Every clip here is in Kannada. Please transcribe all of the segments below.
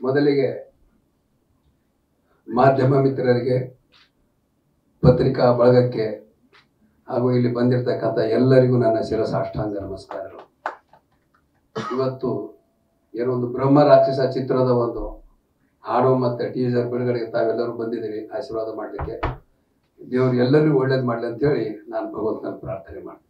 ಮೊದಲಿಗೆ ಮಾಧ್ಯಮ ಮಿತ್ರರಿಗೆ ಪತ್ರಿಕಾ ಬಳಗಕ್ಕೆ ಹಾಗೂ ಇಲ್ಲಿ ಬಂದಿರತಕ್ಕಂಥ ಎಲ್ಲರಿಗೂ ನನ್ನ ಶಿರಸಾಷ್ಟಾಂಗ ನಮಸ್ಕಾರಗಳು ಇವತ್ತು ಏನೋ ಒಂದು ಬ್ರಹ್ಮ ರಾಕ್ಷಸ ಚಿತ್ರದ ಒಂದು ಹಾಡು ಮತ್ತು ಟೀಸರ್ ಬಿಡುಗಡೆಗೆ ತಾವೆಲ್ಲರೂ ಬಂದಿದ್ದೀರಿ ಆಶೀರ್ವಾದ ಮಾಡಲಿಕ್ಕೆ ದೇವರು ಎಲ್ಲರಿಗೂ ಒಳ್ಳೇದು ಮಾಡಲಿ ಅಂತೇಳಿ ನಾನು ಭಗವಂತನ ಪ್ರಾರ್ಥನೆ ಮಾಡ್ತೀನಿ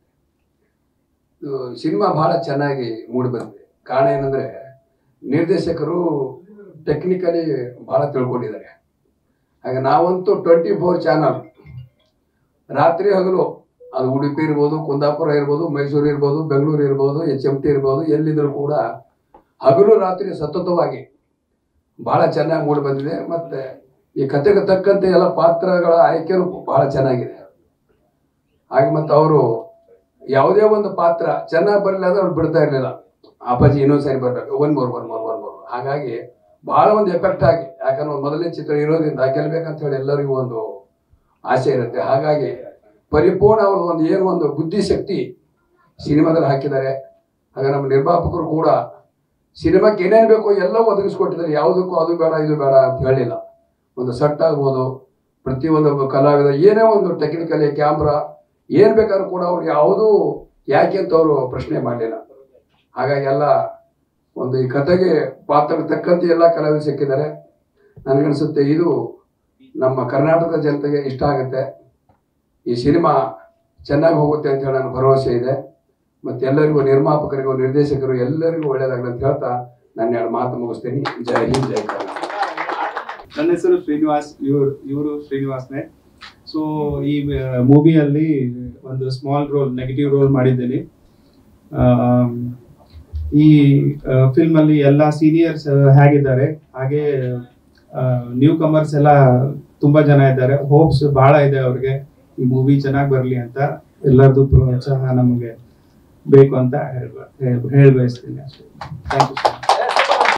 ಇದು ಸಿನಿಮಾ ಬಹಳ ಚೆನ್ನಾಗಿ ಮೂಡಿ ಬಂದಿದೆ ಕಾರಣ ಏನಂದ್ರೆ ನಿರ್ದೇಶಕರು ಟೆಕ್ನಿಕಲಿ ಬಹಳ ತಿಳ್ಕೊಂಡಿದ್ದಾರೆ ಹಾಗೆ ನಾವಂತೂ ಟ್ವೆಂಟಿ ಫೋರ್ ಚಾನಲ್ ರಾತ್ರಿ ಹಗಲು ಅದು ಉಡುಪಿ ಇರ್ಬೋದು ಕುಂದಾಪುರ ಇರ್ಬೋದು ಮೈಸೂರು ಇರ್ಬೋದು ಬೆಂಗಳೂರು ಇರ್ಬೋದು ಎಚ್ ಎಂ ಟಿ ಇರ್ಬೋದು ಎಲ್ಲಿದ್ರೂ ಕೂಡ ಹಗಲು ರಾತ್ರಿ ಸತತವಾಗಿ ಬಹಳ ಚೆನ್ನಾಗಿ ಮೂಡಿ ಬಂದಿದೆ ಮತ್ತೆ ಈ ಕಥೆಗೆ ತಕ್ಕಂತೆ ಎಲ್ಲ ಪಾತ್ರಗಳ ಆಯ್ಕೆನೂ ಬಹಳ ಚೆನ್ನಾಗಿದೆ ಹಾಗೆ ಮತ್ತೆ ಅವರು ಯಾವುದೇ ಒಂದು ಪಾತ್ರ ಚೆನ್ನಾಗಿ ಬರಲಿಲ್ಲ ಅಂದ್ರೆ ಅವ್ರು ಬಿಡ್ತಾ ಇರಲಿಲ್ಲ ಅಪ್ಪಾಜಿ ಇನ್ನೊಂದು ಸರಿ ಬರ್ಬೇಕು ಒನ್ ಮೂರು ಒನ್ ಮೂರು ಒನ್ ಮೂರು ಹಾಗಾಗಿ ಬಹಳ ಒಂದು ಎಫೆಕ್ಟ್ ಆಗಿ ಯಾಕಂದ್ರೆ ಒಂದು ಮೊದಲನೇ ಚಿತ್ರ ಇರೋದ್ರಿಂದ ಗೆಲ್ಬೇಕಂತ ಹೇಳಿ ಎಲ್ಲರಿಗೂ ಒಂದು ಆಸೆ ಇರುತ್ತೆ ಹಾಗಾಗಿ ಪರಿಪೂರ್ಣ ಅವ್ರದ್ದು ಒಂದು ಏನು ಒಂದು ಬುದ್ಧಿಶಕ್ತಿ ಸಿನಿಮಾದಲ್ಲಿ ಹಾಕಿದ್ದಾರೆ ಹಾಗೆ ನಮ್ಮ ನಿರ್ಮಾಪಕರು ಕೂಡ ಸಿನಿಮಾಕ್ಕೆ ಏನೇನು ಬೇಕೋ ಎಲ್ಲವೂ ಒದಗಿಸ್ಕೊಟ್ಟಿದ್ದಾರೆ ಯಾವುದಕ್ಕೂ ಅದು ಬೇಡ ಇದು ಬೇಡ ಅಂತ ಹೇಳಿಲ್ಲ ಒಂದು ಸೆಟ್ ಆಗ್ಬೋದು ಪ್ರತಿಯೊಂದು ಕಲಾವಿದ ಏನೇ ಒಂದು ಟೆಕ್ನಿಕಲಿ ಕ್ಯಾಮ್ರಾ ಏನು ಬೇಕಾದ್ರೂ ಕೂಡ ಅವ್ರು ಯಾವುದೂ ಯಾಕೆ ಅಂತ ಅವರು ಪ್ರಶ್ನೆ ಮಾಡಲಿಲ್ಲ ಹಾಗಾಗಿ ಎಲ್ಲ ಒಂದು ಈ ಕಥೆಗೆ ಪಾತ್ರಕ್ಕೆ ತಕ್ಕಂತೆ ಎಲ್ಲ ಕಲಾವಿದರು ಸಿಕ್ಕಿದ್ದಾರೆ ನನಗನ್ಸುತ್ತೆ ಇದು ನಮ್ಮ ಕರ್ನಾಟಕದ ಜನತೆಗೆ ಇಷ್ಟ ಆಗುತ್ತೆ ಈ ಸಿನಿಮಾ ಚೆನ್ನಾಗಿ ಹೋಗುತ್ತೆ ಅಂತ ಹೇಳಿ ನನ್ನ ಭರವಸೆ ಇದೆ ಮತ್ತೆ ಎಲ್ಲರಿಗೂ ನಿರ್ಮಾಪಕರಿಗೂ ನಿರ್ದೇಶಕರು ಎಲ್ಲರಿಗೂ ಒಳ್ಳೇದಾಗಲಿ ಅಂತ ಹೇಳ್ತಾ ನಾನು ಎರಡು ಮಾತು ಮುಗಿಸ್ತೀನಿ ಜೈ ಹಿಂದ್ ಜೈ ಕರ್ನಾಟಕ ನನ್ನ ಹೆಸರು ಶ್ರೀನಿವಾಸ್ ಇವರು ಇವರು ಶ್ರೀನಿವಾಸ್ನೇ ಸೊ ಈ ಮೂವಿಯಲ್ಲಿ ಒಂದು ಸ್ಮಾಲ್ ರೋಲ್ ನೆಗೆಟಿವ್ ರೋಲ್ ಮಾಡಿದ್ದೀನಿ ಆಮ್, ಈ ಫಿಲ್ಮ್ ಅಲ್ಲಿ ಎಲ್ಲ ಸೀನಿಯರ್ಸ್ ಹೇಗಿದ್ದಾರೆ ಹಾಗೆ ನ್ಯೂ ಕಮರ್ಸ್ ಎಲ್ಲ ತುಂಬಾ ಜನ ಇದ್ದಾರೆ ಹೋಪ್ಸ್ ಬಹಳ ಇದೆ ಅವ್ರಿಗೆ ಈ ಮೂವಿ ಚೆನ್ನಾಗಿ ಬರಲಿ ಅಂತ ಎಲ್ಲರದು ಪ್ರೋತ್ಸಾಹ ನಮಗೆ ಬೇಕು ಅಂತ ಹೇಳ್ಬ ಹೇಳ್- ಹೇಳ್ ಬಯಸ್ತೀನಿ ಅಷ್ಟೇ ಥ್ಯಾಂಕ್ ಯು